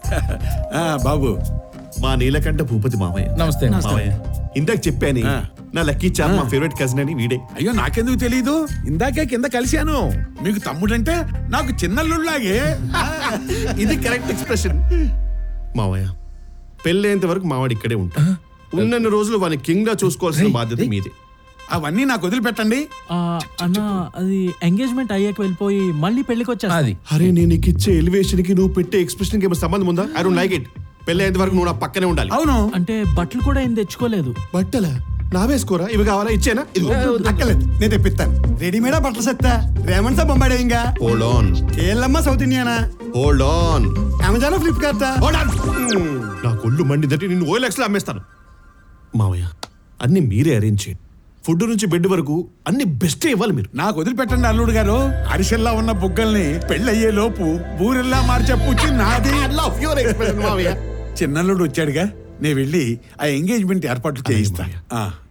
ఆ, బాబు మా నీలకంఠ భూపతి మామయ్య నమస్తే మామయ్య ఇందాక చెప్పాను ఆ. నా లక్కీ చాప్ మా ఫేవరెట్ కజిన్ అని వీడే అయ్యో నాకెందుకు తెలీదు ఇందాకే కింద కలిశాను మీకు తమ్ముడంటే నాకు చిన్నల్లుళ్ళలాగే ఇది కరెక్ట్ ఎక్స్ప్రెషన్ మావయ్య పెళ్ళేంత వరకు మావాడు ఇక్కడే ఉంటా ఉన్నన్ని రోజులు వాని కింగ్ గా చూసుకోవాల్సిన బాధ్యత మీదే అవన్నీ నాకు వదిలిపెట్టండి ఆ, అన్న అది ఎంగేజ్మెంట్ అయ్యాక వెళ్ళిపోయి మళ్ళీ పెళ్లికి వచ్చేస్తా అది అరే నేను నీకు ఇచ్చే ఎలివేషన్ కి నువ్వు పెట్టే ఎక్స్ప్రెషన్ కి ఏమైనా సంబంధం ఉందా ఐ డోంట్ లైక్ ఇట్ పెళ్ళేంత వరకు నువ్వు నా పక్కనే ఉండాలి అవును అంటే బట్టలు కూడా ఏం తెచ్చుకోలేదు బట్టలా నా వేసుకోరా ఇవి కావాలా ఇచ్చేనా ఇదిగో అక్కర్లేదు నేను తెప్పిస్తాను రెడీమేడా బట్టలు సెత్తా రేమండ్ సార్ బొంబాడే ఇంకా హోల్డ్ ఆన్ ఏళ్ళమ్మ సౌత్ ఇండియానా హోల్డ్ ఆన్ అమెజాన్ ఫ్లిప్కార్టా నా కొళ్ళు మండిదంటే నిన్ను ఓఎల్ఎక్స్ లో అమ్మేస్తాను మావయ్య అన్ని మీరే అరేంజ్ చేయండి ఫుడ్ నుంచి బెడ్ వరకు అన్ని బెస్ట్ ఇవ్వాలి మీరు నాకు వదిలిపెట్టండి అల్లుడు గారు అరిసెల్లా ఉన్న బుగ్గల్ని పెళ్ళయ్యే లోపు బూరెల్లా మార్చే పుచ్చి నాది చిన్నల్లుడు వచ్చాడుగా నేను వెళ్ళి ఆ ఎంగేజ్మెంట్ ఏర్పాట్లు చేయిస్తా మావయ్య. ఆ.